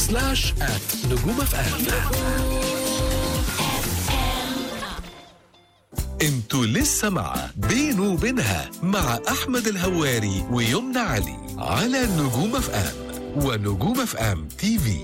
سلاش آت نجوم اف ام انتوا لسه مع بينه وبينها مع احمد الهواري ويمنى علي على نجوم اف ام ونجوم اف ام تي في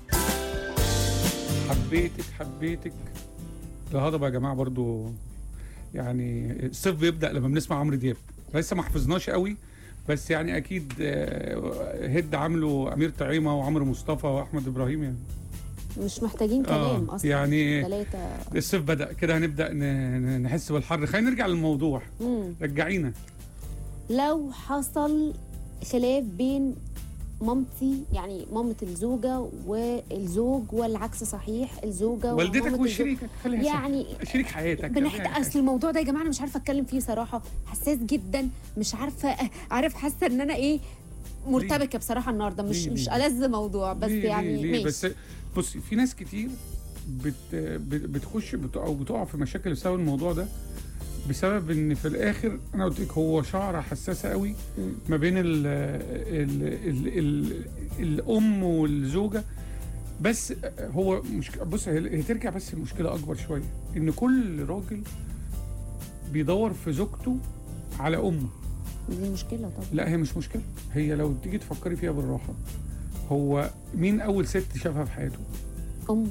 حبيتك حبيتك الهضبه يا جماعه برضو يعني الصيف بيبدا لما بنسمع عمرو دياب لسه ما حفظناش قوي بس يعني اكيد آه، هد عامله امير طعيمه وعمرو مصطفى واحمد ابراهيم يعني مش محتاجين كلام آه، اصلا يعني ثلاثة الصيف بدا كده هنبدا ن- ن- نحس بالحر خلينا نرجع للموضوع مم. رجعينا لو حصل خلاف بين مامتي يعني مامة الزوجة والزوج والعكس صحيح الزوجة والدتك ومامة وشريكك خليها الزوج. يعني يعني شريك حياتك بنحتاج اصل الموضوع ده يا جماعه انا مش عارفه اتكلم فيه صراحه حساس جدا مش عارفه عارف حاسه ان انا ايه مرتبكه بصراحه النهارده مش ليه؟ مش ليه؟ ألذ موضوع بس ليه يعني ليه ليه ماشي بس بصي في ناس كتير بت بت- بتخش بت او بتقع في مشاكل بسبب الموضوع ده بسبب ان في الاخر انا قلت لك هو شعره حساسه قوي مم. ما بين ال ال ال ال الام والزوجه بس هو مش بص هي هي ترجع بس المشكله اكبر شويه ان كل راجل بيدور في زوجته على امه دي مشكله طبعا لا هي مش مشكله هي لو تيجي تفكري فيها بالراحه هو مين اول ست شافها في حياته ام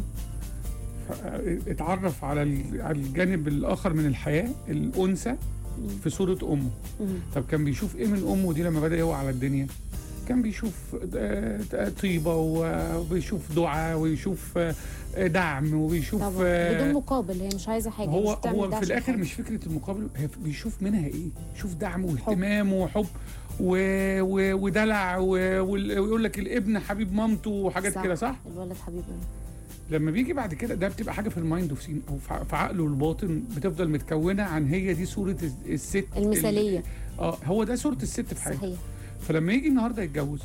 اتعرف على ال- على الجانب الاخر من الحياه الانثى في صوره امه مم. طب كان بيشوف ايه من امه دي لما بدا يوعى على الدنيا كان بيشوف آه، طيبه وبيشوف دعاء ويشوف آه، دعم وبيشوف طبعا آه، بدون مقابل هي مش عايزه حاجه هو مش بتعمل هو ده في عشان الاخر حاجة. مش فكره المقابل هي بيشوف منها ايه شوف دعم واهتمام وحب و... و... ودلع و... وال- ويقول لك الابن حبيب مامته وحاجات صح. كده صح الولد حبيبنا لما بيجي بعد كده ده بتبقى حاجه في المايند اوف سين او في ع- في عقله الباطن بتفضل متكونه عن هي دي صوره الس- الست ال- المثاليه اه هو ده صوره الست في حياته صحيح فلما يجي النهارده يتجوز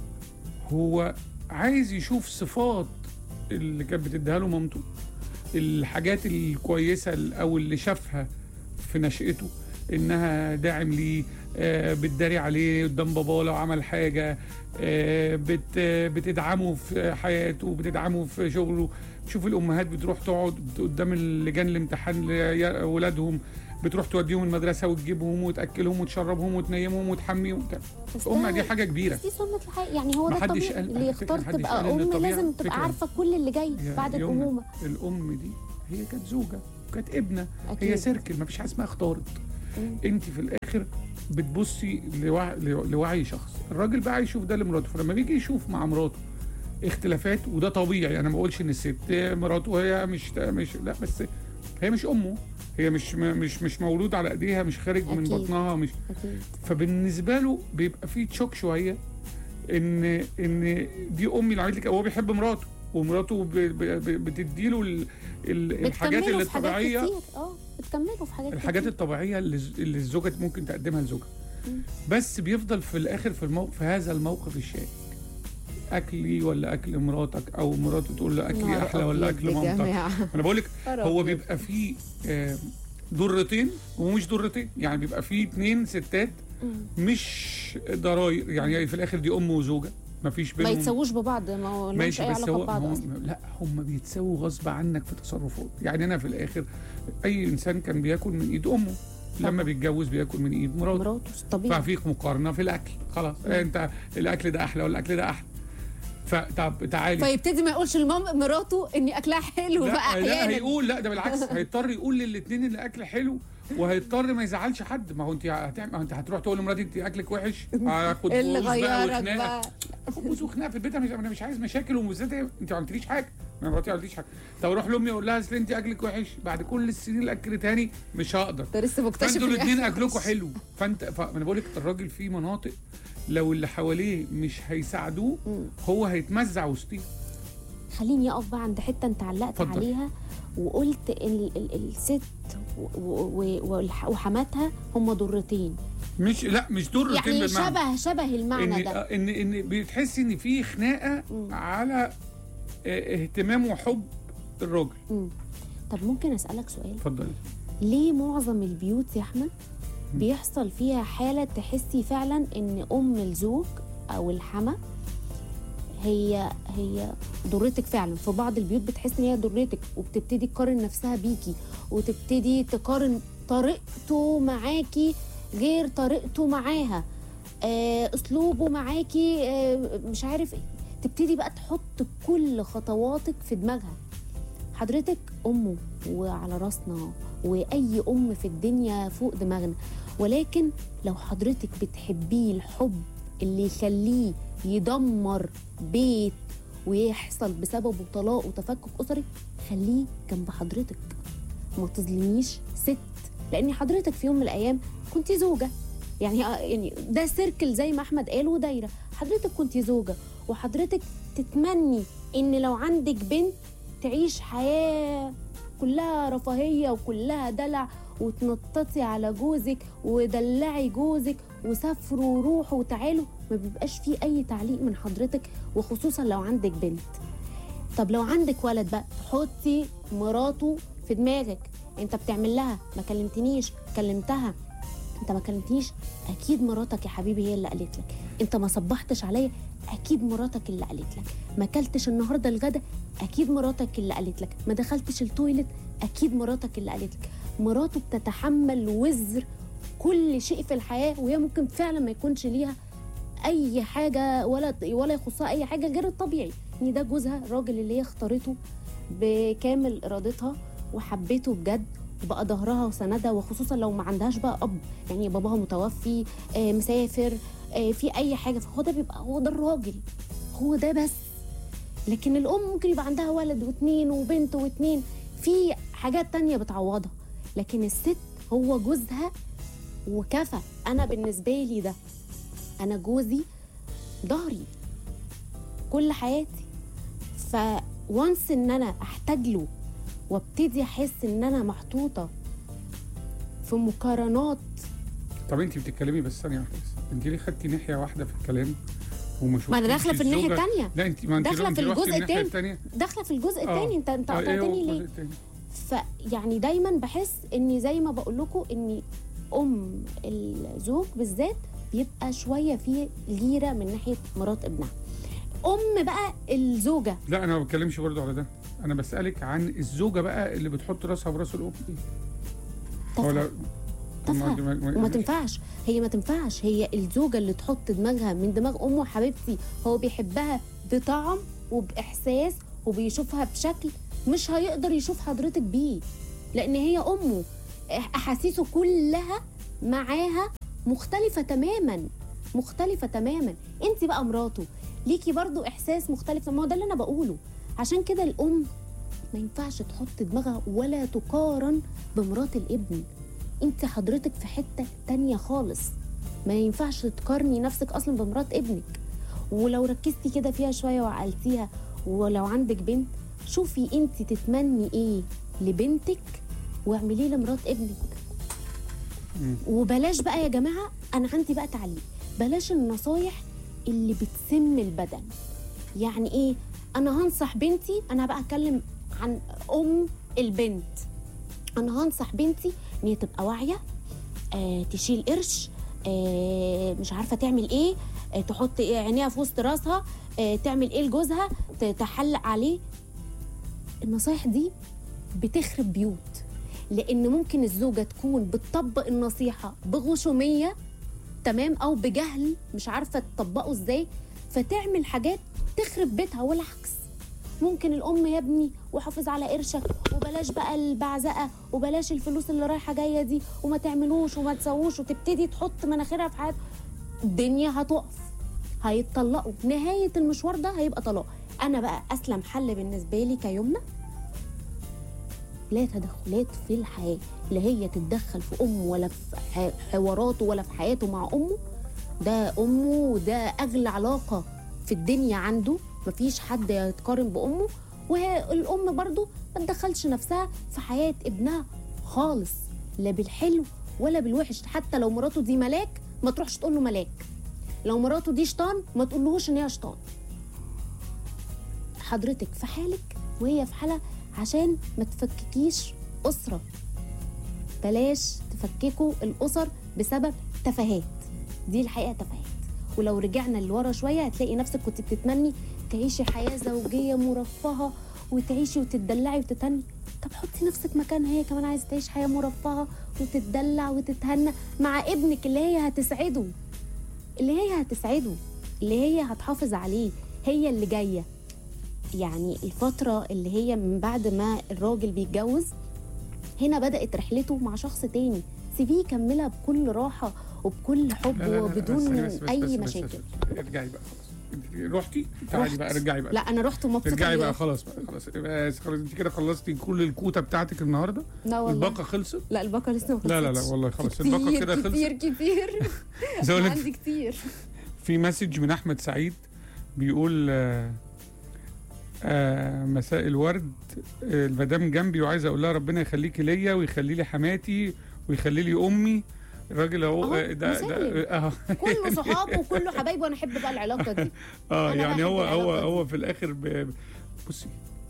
هو عايز يشوف صفات اللي كانت بتديها له مامته الحاجات الكويسه ال- او اللي شافها في نشأته انها داعم ليه آه، بتداري عليه قدام باباه لو عمل حاجه آه، بت بتدعمه في حياته بتدعمه في شغله تشوف الامهات بتروح تقعد قدام لجان الامتحان لاولادهم بتروح توديهم المدرسه وتجيبهم وتاكلهم وتشربهم وتنيمهم وتحميهم بس ام ده- دي حاجه كبيره بس دي سنة الحياة يعني هو ده محدش الطبيعي قال- اللي على يختار فكرة محدش تبقى قال إن أم الطبيعي- لازم تبقى فكرة. عارفة كل اللي جاي يا بعد يمنى، الأمومة الام دي هي كانت زوجه كانت ابنه أكيد هي سيركل ما فيش حاجه اسمها اختارت مم. انت في الاخر بتبصي لوعي, لوعي شخص الراجل بقى يشوف ده لمراته فلما بيجي يشوف مع مراته اختلافات وده طبيعي انا ما بقولش ان الست مراته هي مش مش لا بس هي مش امه هي مش مش مش مولود على ايديها مش خارج من أكيد. بطنها مش أكيد فبالنسبه له بيبقى في تشوك شويه ان ان دي امي اللي عملت لك هو بيحب مراته ومراته ب- ب- بتديله ال- ال- الحاجات بتكملوا اللي في حاجات الطبيعيه كتير اه بتكملوا في حاجات الحاجات كتير. الطبيعيه اللي ز- اللي الزوجه ممكن تقدمها لزوجها مم. بس بيفضل في الاخر في الموقف في هذا الموقف الشائك اكلي ولا اكل مراتك او مراته تقول له اكلي نهار احلى ولا أبيض اكل يا مامتك جماعة. انا بقول لك نهار هو أبيض. بيبقى فيه آه، ضرتين ومش ضرتين يعني بيبقى فيه اتنين ستات مم. مش ضراير يعني في الاخر دي ام وزوجه ما فيش ما بينهم يتسووش ببعض ما هو لهمش ماشي أي بس علاقة هو ببعض هم أصلا لا هم بيتساووا غصب عنك في تصرفات يعني انا في الاخر اي انسان كان بياكل من ايد امه لما طبعا. بيتجوز بياكل من ايد مراته مراته طبيعي ففي مقارنه في الاكل خلاص انت الاكل ده احلى ولا الاكل ده احلى فطب تعالي فيبتدي ما يقولش لمام مراته اني اكلها حلو بقى لا, لا احيانا هيقول لا ده بالعكس هيضطر يقول للاثنين ان الاكل حلو وهيضطر ما يزعلش حد ما هو انت هتعمل ما هو انت هتروح تقول لمراتي انت اكلك وحش هاخد إيه اللي بوز بقى غيرك وخناقه بقى اخد بوز وخناقه في البيت انا مش انا مش عايز مشاكل وبالذات انت ما عملتليش حاجه ما مراتي ما عملتليش حاجه طب اروح لامي اقول لها اصل انت اكلك وحش بعد كل السنين اللي اكلتها تاني مش هقدر انت لسه مكتشف فانتوا إن الاثنين إحنا اكلكم مش- حلو فانت فانا بقول لك الراجل في مناطق لو اللي حواليه مش هيساعدوه مم. هو هيتمزع وسطيه خليني اقف بقى عند حته انت علقت اتفضل. عليها وقلت ال ال الست و- و- والح- وحماتها هم ضرتين مش لا مش دور روتين يعني بالمعنى شبه شبه المعنى ان ده ان ان بتحس ان في خناقه مم. على اه، اهتمام وحب الراجل مم. طب ممكن اسالك سؤال اتفضلي ليه معظم البيوت يا احمد بيحصل فيها حاله تحسي فعلا ان ام الزوج او الحما هي هي ضرتك فعلا في بعض البيوت بتحس ان هي ضرتك وبتبتدي تقارن نفسها بيكي وتبتدي تقارن طريقته معاكي غير طريقته معاها آه اسلوبه معاكي آه مش عارف إيه. تبتدي بقى تحط كل خطواتك في دماغها حضرتك امه وعلى راسنا واي ام في الدنيا فوق دماغنا ولكن لو حضرتك بتحبيه الحب اللي يخليه يدمر بيت ويحصل بسببه طلاق وتفكك اسري خليه جنب حضرتك ما تظلميش ست لان حضرتك في يوم من الايام كنت زوجه يعني يعني ده سيركل زي ما احمد قال ودايره حضرتك كنت زوجه وحضرتك تتمني ان لو عندك بنت تعيش حياه كلها رفاهيه وكلها دلع وتنططي على جوزك ودلعي جوزك وسافروا وروحوا وتعالوا ما بيبقاش فيه اي تعليق من حضرتك وخصوصا لو عندك بنت طب لو عندك ولد بقى تحطي مراته في دماغك انت بتعمل لها ما كلمتنيش كلمتها انت ما كلمتنيش اكيد مراتك يا حبيبي هي اللي قالت لك انت ما صبحتش عليا اكيد مراتك اللي قالت لك ما اكلتش النهارده الغدا اكيد مراتك اللي قالت لك ما دخلتش التويلت اكيد مراتك اللي قالت لك مراته بتتحمل وزر كل شيء في الحياه وهي ممكن فعلا ما يكونش ليها اي حاجه ولا ولا يخصها اي حاجه غير الطبيعي ان ده جوزها الراجل اللي هي اختارته بكامل ارادتها وحبيته بجد وبقى ظهرها وسندها وخصوصا لو ما عندهاش بقى اب يعني باباها متوفي آه مسافر آه في اي حاجه فهو ده بيبقى هو ده الراجل هو ده بس لكن الام ممكن يبقى عندها ولد واتنين وبنت واتنين في حاجات تانية بتعوضها لكن الست هو جوزها وكفى انا بالنسبه لي ده انا جوزي ظهري كل حياتي فوانس ان انا احتاج له وابتدي احس ان انا محطوطه في مقارنات طب انت بتتكلمي بس ثانيه واحده بس انت ليه خدتي ناحيه واحده في الكلام وما ما انا داخله في الناحيه الزوجة- الثانيه لا انت ما انت داخلة انت في رحتي الجزء الناحية التاني. التانية. داخله في الجزء آه. الثاني انت انت آه، ايه هو قطعتني الجزء ليه التاني؟ فيعني دايما بحس اني زي ما بقول لكم اني ام الزوج بالذات بيبقى شويه فيه غيره من ناحيه مرات ابنها ام بقى الزوجه لا انا ما بتكلمش برضو على ده انا بسالك عن الزوجه بقى اللي بتحط راسها براس الام دي تافهه ولا تافهه ما- ما- وما تنفعش هي ما تنفعش هي الزوجه اللي تحط دماغها من دماغ امه حبيبتي هو بيحبها بطعم وباحساس وبيشوفها بشكل مش هيقدر يشوف حضرتك بيه لان هي امه احاسيسه كلها معاها مختلفه تماما مختلفه تماما انت بقى مراته ليكي برضو احساس مختلف ما هو ده اللي انا بقوله عشان كده الام ما ينفعش تحط دماغها ولا تقارن بمرات الابن انت حضرتك في حته تانية خالص ما ينفعش تقارني نفسك اصلا بمرات ابنك ولو ركزتي كده فيها شويه وعقلتيها ولو عندك بنت شوفي انت تتمني ايه لبنتك واعمليه لمرات ابنك مم. وبلاش بقى يا جماعه انا عندي بقى تعليق بلاش النصايح اللي بتسم البدن يعني ايه انا هنصح بنتي انا بقى اتكلم عن ام البنت انا هنصح بنتي ان هي تبقى واعيه آه تشيل قرش آه مش عارفه تعمل ايه آه تحط إيه عينيها في وسط راسها آه تعمل ايه لجوزها ت- تحلق عليه النصايح دي بتخرب بيوت لان ممكن الزوجه تكون بتطبق النصيحه بغشوميه تمام او بجهل مش عارفه تطبقه ازاي فتعمل حاجات تخرب بيتها والعكس ممكن الام يا ابني وحافظ على قرشك وبلاش بقى البعزقه وبلاش الفلوس اللي رايحه جايه دي وما تعملوش وما تسووش وتبتدي تحط مناخيرها في حياتها الدنيا هتقف هيتطلقوا نهايه المشوار ده هيبقى طلاق انا بقى اسلم حل بالنسبه لي كيمنى لا تدخلات في الحياه لا هي تتدخل في امه ولا في ح- حواراته ولا في حياته مع امه ده امه وده اغلى علاقه في الدنيا عنده مفيش حد يتقارن بامه وهي الام برضو ما تدخلش نفسها في حياه ابنها خالص لا بالحلو ولا بالوحش حتى لو مراته دي ملاك ما تروحش تقول له ملاك لو مراته دي شيطان ما تقولهوش ان هي شيطان حضرتك في حالك وهي في حالها عشان ما تفككيش اسره بلاش تفككوا الاسر بسبب تفاهات دي الحقيقه تفاهات ولو رجعنا لورا شويه هتلاقي نفسك كنت بتتمني تعيشي حياه زوجيه مرفهه وتعيشي وتتدلعي وتتهني طب حطي نفسك مكانها هي كمان عايزه تعيش حياه مرفهه وتتدلع وتتهنى مع ابنك اللي هي هتسعده اللي هي هتسعده اللي هي هتحافظ عليه هي اللي جايه يعني الفتره اللي هي من بعد ما الراجل بيتجوز هنا بدات رحلته مع شخص تاني سيبيه يكملها بكل راحه وبكل حب لا، لا، لا، وبدون بس- بس- بس- اي بس- بس- مشاكل بس- ارجعي بقى خلاص انت رحتي تعالي رحت. بقى رجعي بقى لا انا رحت ومبسوطه ارجعي بقى بيها. خلاص بقى خلاص بس خلاص انت كده خلصتي كل الكوته بتاعتك النهارده لا والله الباقه خلصت لا الباقه لسه ما لا لا لا خلصتش. والله خلاص كتير الباقه كده خلصت كتير كتير عايز أقول لك عندي كتير في مسج من احمد سعيد بيقول آه آه مساء الورد آه المدام جنبي وعايز اقول لها ربنا يخليكي ليا ويخلي لي حماتي ويخلي لي امي الراجل اهو أهو، آه، ده مسالم. ده اه كله صحاب وكله حبايب وانا احب بقى العلاقه دي اه أنا يعني هو بحب هو العلاقة دي. هو في الاخر ب... ب- بصي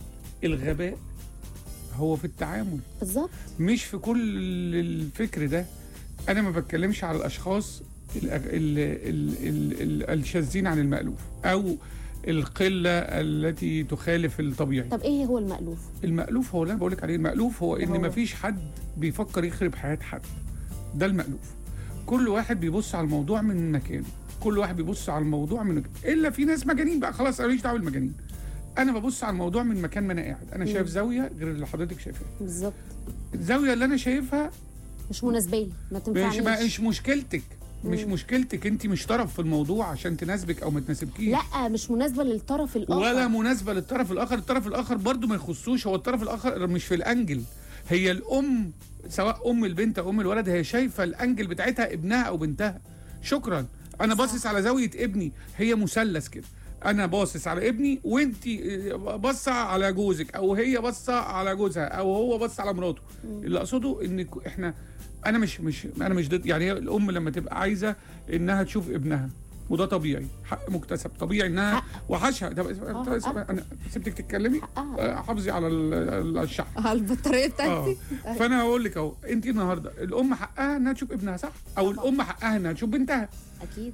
الغباء هو في التعامل بالظبط مش في كل الفكر ده انا ما بتكلمش على الاشخاص ال ال ال ال ال الشاذين عن المألوف او القله التي تخالف الطبيعي طب ايه هو المألوف المألوف هو اللي انا بقول لك عليه المألوف هو ان هو. ما فيش حد بيفكر يخرب حياه حد ده المألوف كل واحد بيبص على الموضوع من مكانه كل واحد بيبص على الموضوع من الا في ناس مجانين بقى خلاص انا ماليش دعوه بالمجانين انا ببص على الموضوع من مكان ما انا قاعد انا شايف مم. زاويه غير اللي حضرتك شايفاها بالظبط الزاويه اللي انا شايفها مش مناسبه لي ما مش تنفعنيش ما- مش مشكلتك مش مم. مشكلتك انت مش طرف في الموضوع عشان تناسبك او ما تناسبكيش لا مش مناسبه للطرف الاخر ولا مناسبه للطرف الاخر الطرف الاخر برضو ما يخصوش هو الطرف الاخر مش في الانجل هي الام سواء ام البنت او ام الولد هي شايفه الانجل بتاعتها ابنها او بنتها شكرا انا صح. باصص على زاويه ابني هي مثلث كده انا باصص على ابني وانت باصه على جوزك او هي باصه على جوزها او هو باص على مراته اللي اقصده ان ك- احنا انا مش مش انا مش ضد يعني هي الام لما تبقى عايزه انها تشوف ابنها وده طبيعي حق مكتسب طبيعي انها حق. وحشها طب طب- حق. انا سبتك تتكلمي حقها. آه، حافظي على ال- الشحن على البطاريه اه بتاعتي فانا هقول لك اهو انت النهارده الام حقها انها تشوف ابنها صح او طبعا. الام حقها انها تشوف بنتها اكيد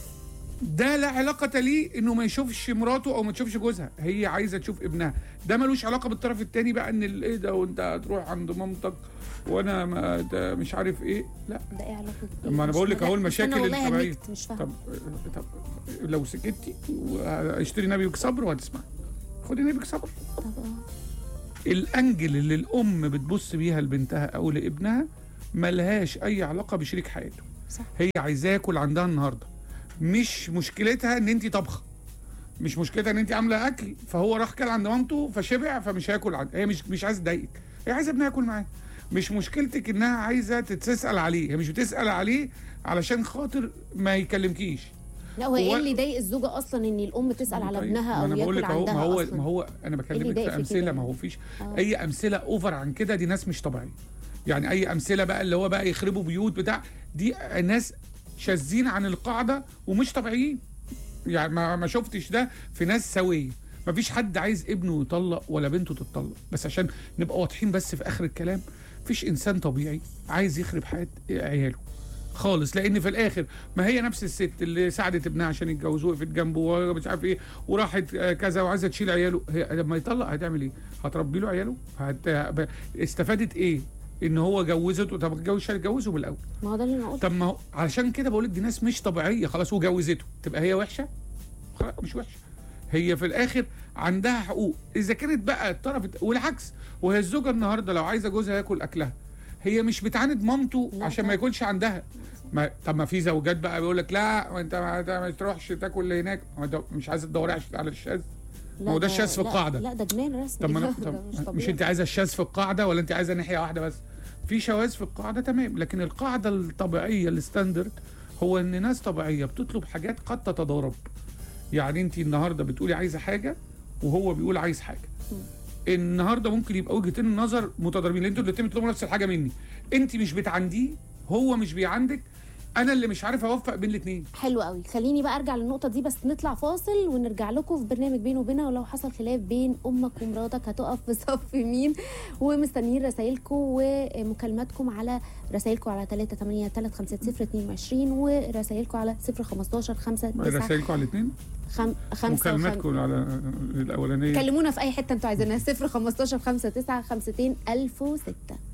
ده لا علاقه ليه انه ما يشوفش مراته او ما تشوفش جوزها هي عايزه تشوف ابنها ده ملوش علاقه بالطرف التاني بقى ان ال- ايه ده وانت هتروح عند مامتك وانا ما ده مش عارف ايه لا ده ايه علاقه طب ما انا مش- بقول لك لا، اهو استنى المشاكل والله الطبيعيه هنكت، مش طب فاهمه طب لو سكتي واشتري نبيك صبر وهتسمعي خدي نبيك صبر طب اه الانجل اللي الام بتبص بيها لبنتها او لابنها ملهاش اي علاقه بشريك حياته صح هي عايزاه ياكل عندها النهارده مش مشكلتها ان انت طبخه مش مشكلتها ان انت عامله اكل فهو راح كل عند مامته فشبع فمش هياكل عند هي مش مش عايزه تضايقك هي عايزه ابنها ياكل معاه مش مشكلتك انها عايزه تتسال عليه هي مش بتسال عليه علشان خاطر ما يكلمكيش لا هو هو- ايه اللي يضايق الزوجه اصلا ان الام تسال على طيب، ابنها ما او انا بقول ياكل لك اهو عندها ما هو اصلا ما هو انا بكلمك يضايق في في امثله كده؟ ما هو فيش آه. اي امثله اوفر عن كده دي ناس مش طبيعيه يعني اي امثله بقى اللي هو بقى يخربوا بيوت بتاع دي ناس شاذين عن القاعده ومش طبيعيين يعني ما ما شفتش ده في ناس سويه ما فيش حد عايز ابنه يطلق ولا بنته تتطلق بس عشان نبقى واضحين بس في اخر الكلام فيش انسان طبيعي عايز يخرب حياه عياله خالص لان في الاخر ما هي نفس الست اللي ساعدت ابنها عشان يتجوزوه وقفت جنبه ومش عارف ايه وراحت آه، كذا وعايزه تشيل عياله هي لما يطلق هتعمل ايه؟ هتربي له عياله؟ هت... ب- استفادت ايه؟ ان هو جوزته طب اتجوز هتجوزه بالاول ما هو ده اللي انا قلته طب ما هو عشان كده بقول لك دي ناس مش طبيعيه خلاص وجوزته تبقى هي وحشه؟ خلاص مش وحشه هي في الاخر عندها حقوق اذا كانت بقى الطرف الت- والعكس وهي الزوجه النهارده لو عايزه جوزها ياكل اكلها هي مش بتعاند مامته لا عشان ما طبعا. ياكلش عندها ما طب ما في زوجات بقى بيقول لك لا ما انت ما, أنت ما تروحش تاكل هناك ما انت مش عايزه تدوري عش- على الشاذ لا ما هو ده الشاذ في لا- القاعدة. لا ده جنان رسمي طب ما أنا ده طب مش مش, طبيعي انت عايزه الشاذ في القاعده ولا انت عايزه ناحيه واحده بس في شواذ في القاعده تمام لكن القاعده الطبيعيه الستاندرد هو ان ناس طبيعيه بتطلب حاجات قد تتضارب يعني انت النهارده بتقولي عايزه حاجه وهو بيقول عايز حاجه النهارده ممكن يبقى وجهتين النظر متضاربين لان انتوا الاثنين بتطلبوا نفس الحاجه مني انت مش بتعنديه هو مش بيعندك انا اللي مش عارف اوفق بين الاثنين حلو قوي خليني بقى ارجع للنقطه دي بس نطلع فاصل ونرجع لكم في برنامج بينه وبينها ولو حصل خلاف بين امك ومراتك هتقف في صف مين ومستنيين رسائلكم ومكالماتكم على رسائلكم على 3 8 3 5 0 22 ورسائلكم على 0 15 5 9 رسائلكم على الاثنين 5 مكالماتكم على الاولانيه كلمونا في اي حته انتوا عايزينها 0 15 5 9 52 1006